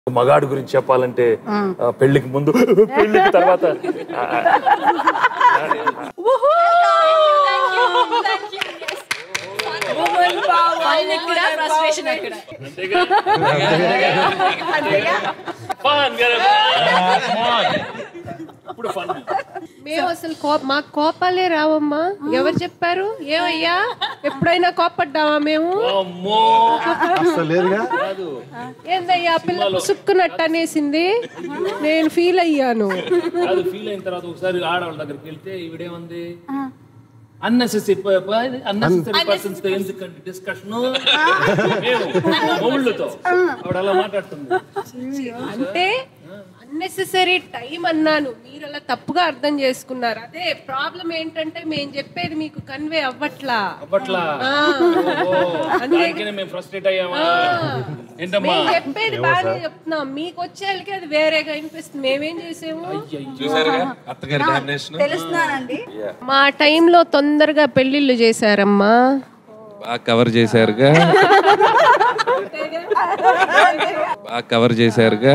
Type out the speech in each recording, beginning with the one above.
మగాడు గురించి చెప్పాలంటే ఆ, పెళ్లికి ముందు పెళ్లికి తర్వాత ఆ, మేము అసలు కో- మాకు కోపాలే రావమ్మా ఎవరు చెప్పారు ఏమయ్యా ఎప్పుడైనా కోపడ్డావా మేము అసలు లేదుగా ఏందయ్యా పిల్ల సుక్కునట్టు అనేసింది నేను ఫీల్ అయ్యాను అది ఫీల్ అయిన తర్వాత ఒకసారి ఆడవాళ్ళ దగ్గరికి వెళ్తే ఈవిడేమంది అన్నెసెసరీ అన్నెసెసరీ పర్సన్స్ తో ఎందుకంటే డిస్కషన్ మొగుళ్ళతో ఆవిడ అలా మాట్లాడుతుంది అంటే అన్నెసెసరీ టైం అన్నాను మీరు అలా తప్పుగా అర్థం చేసుకున్నారు అదే ప్రాబ్లం ఏంటంటే మేము చెప్పేది మీకు కన్వే అవ్వట్లా అప్పట్లా ఆ. దానికనే మేము ఫ్రస్ట్రేట్ అయ్యామా ఏంటమ్మా మేము చెప్పేది బాగానే చెప్తున్నాం మీకు వచ్చేళ్ళకి అది వేరేగా వినిపిస్తుంది మేమేం చేసాము చూసారుగా అత్తగారి డామినేషన్ తెలుస్తున్నానండి మా టైంలో తొందరగా పెళ్లిళ్ళు చేశారమ్మా బాగా కవర్ చేశారుగా బాగా కవర్ చేశారుగా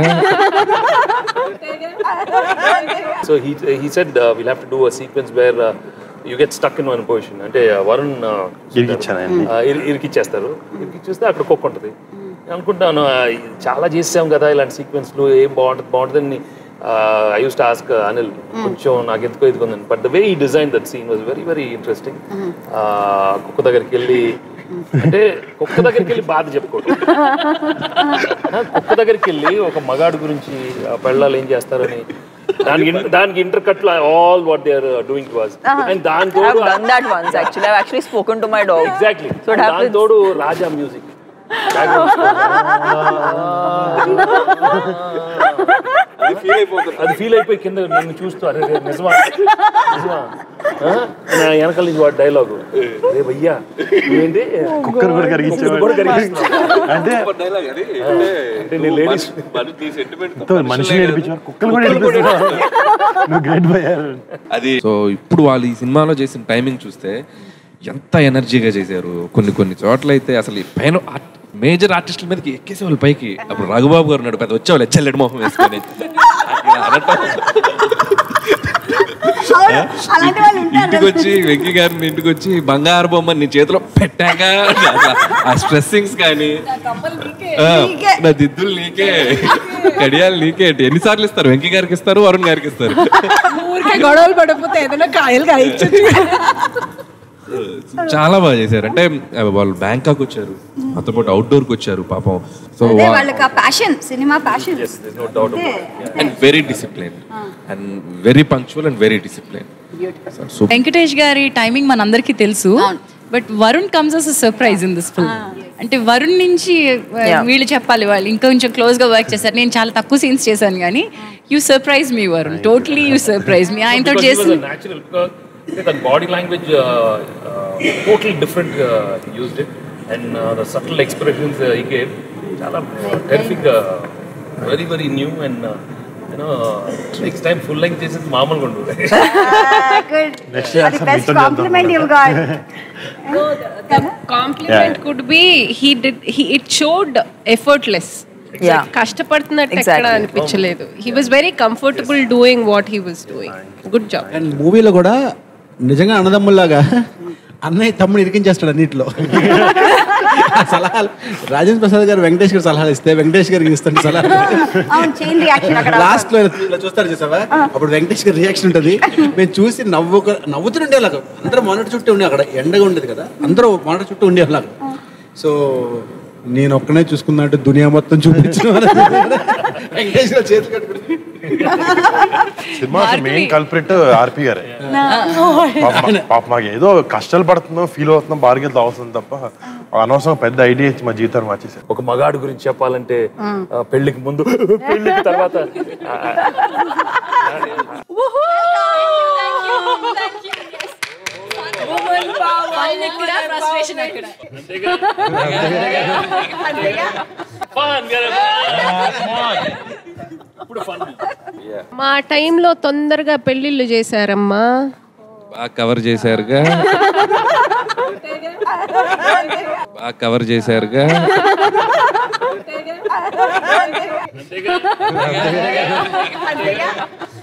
so he he said will have to do a sequence where you get stuck in one position అంటే uh, వరుణ్ uh, ఇరికిచ్చాను ఆయన్ని. uh, ఇరి- ఇరికిచ్చేస్తారు ఇరికిచ్చేస్తే అక్కడ కుక్క ఉంటుంది నేను అనుకుంటాను uh, ఇది చాలా చేసాం కదా ఇలాంటి సీక్వెన్స్లు ఏం బాగుంటుంది బాగుంటుందని I use to ask Anil కొంచెం నాకు ఎందుకో ఇది కొందని బట్ ద వే ఈ design that scene was very very interesting కుక్క దగ్గరికి వెళ్ళి అంటే కుక్క దగ్గరికి వెళ్ళి బాధ చెప్పుకోవడం ఆ, కుక్క దగ్గరికి వెళ్ళి ఒక మగాడు గురించి ఆ పెళ్ళాలు ఏం చేస్తారని దానికి ఇన్- దానికి intercut all what they are doing to us and దాని I have తోడు done that once actually. I've actually spoken to my dog. Exactly So it దాని happens. తోడు రాజా మ్యూజిక్ అది ఫీల్ అయిపోయి కింద నన్ను చూస్తూ అరే రే, నిజమా నిజమా ఆ? నా వెనకాల నుంచి వాడు డైలాగ్ రే భయ్యా ఏంటి కుక్కర్ కూడా కరిగించేవాడు. కూడా కరిగిస్తున్నావు. అంటే అంటే నీ లేడీస్ ఎంతో మనిషిని ఏడిపించారు కుక్కలు కూడా ఏడిపిస్తున్నారు నువ్వు గ్రేట్ పోయారు అది సో ఇప్పుడు వాళ్ళు ఈ సినిమాలో చేసిన టైమింగ్ చూస్తే ఎంత ఎనర్జీగా చేశారు కొన్ని కొన్ని చోట్ల అయితే అసలు ఈ పైన మేజర్ ఆర్టిస్టుల మీదకి ఎక్కేసే వాళ్ళు పైకి అప్పుడు రఘుబాబు గారు ఉన్నాడు పెద్ద వచ్చేవాళ్ళు ఎచ్చల్లెడి మొహం వేసుకొని ఇలా అనటం. అలాంటి వాళ్ళు ఉంటారు ఇంటికి వచ్చి వెంకీ గారిని ఇంటికి వచ్చి బంగారు బొమ్మ నీ చేతిలో పెట్టాక అసలు ఆ స్ట్రెస్సింగ్స్ కానీ ఆ, నా దిద్దులు నీకే కడియాలు నీకే ఎన్నిసార్లు ఇస్తారు వెంకీ గారికి ఇస్తారు వరుణ్ గారికి ఇస్తారు ఊరికే గొడవలు పడిపోతే ఏదైనా కాయలు కాయచ్చు చాలా బాగా చేశారు అంటే ఆ, వాళ్ళు బ్యాంకాక్ వచ్చారు మాతో పాటు అవుట్డోర్కి వచ్చారు పాపం సో అదే వాళ్ళకి ఆ passion cinema passion no doubt and very discipline and very punctual and very discipline so Venkatesh garu timing మనందరికీ తెలుసు but Varun comes as surprise in this film అంటే వరుణ్ నుంచి uh, వీళ్ళు చెప్పాలి వాళ్ళు ఇంకా కొంచెం క్లోజ్ గా వర్క్ చేశారు నేను చాలా తక్కువ సీన్స్ చేశాను కానీ you surprise me Varun totally you surprise me ఆయనతో చేసి natural because the body language uh, uh, totally different uh, he used it and uh, the subtle expressions uh, he gave చాలా terrific uh, very very new and uh, you know next time full length చేసేది మామూలుగా ఉండదు అది best compliment you got compliment could be he did he it showed effortless Yeah. కష్టపడుతున్నట్టు Exactly. ఎక్కడ అనిపించలేదు he was very comfortable doing what he was doing good job and మూవీలో కూడా నిజంగా అన్నదమ్ముల్లాగా అన్నయ్య తమ్ముడు ఇరికించేస్తాడు అన్నింటిలో ఆ సలహాలు రాజేంద్ర ప్రసాద్ గారు వెంకటేష్ గారు సలహాలు ఇస్తే వెంకటేష్ గారికి ఇస్తాడు సలహాలు అవును చైన్ రియాక్షన్ అక్కడ లాస్ట్ లో ఇలా- ఇలా చూస్తారు చూసావా అప్పుడు వెంకటేష్ గారి రియాక్షన్ ఉంటుంది మేము చూసి నవ్వు నవ్వుతుండే అలాగ అందరూ మానిటర్ చుట్టూ ఉండే అక్కడ ఎండగా ఉండేది కదా అందరూ మానిటర్ చుట్టూ ఉండే అలాగ సో నేను ఒక్కనే చూసుకున్నట్టు దునియా మొత్తం చూపించిన వెంకటేష్ గారు చేతులు కట్టుకుని సినిమా మెయిన్ కల్ప్రిట్ ఆర్పి గారే పాప పాప మాకు ఏదో కష్టాలు పడుతున్నాం ఫీల్ అవుతున్నాం బార్గెల్ అవసరం తప్ప అనవసరం పెద్ద ఐడియా ఇచ్చి మా జీవితాన్ని మార్చేసారు ఒక మగాడు గురించి చెప్పాలంటే ఆ, పెళ్లికి ముందు పెళ్లికి తర్వాత ఆ, మా టైంలో తొందరగా పెళ్లిళ్ళు చేశారమ్మా బాగా కవర్ చేశారుగా బాగా కవర్ చేశారుగా అంతేగా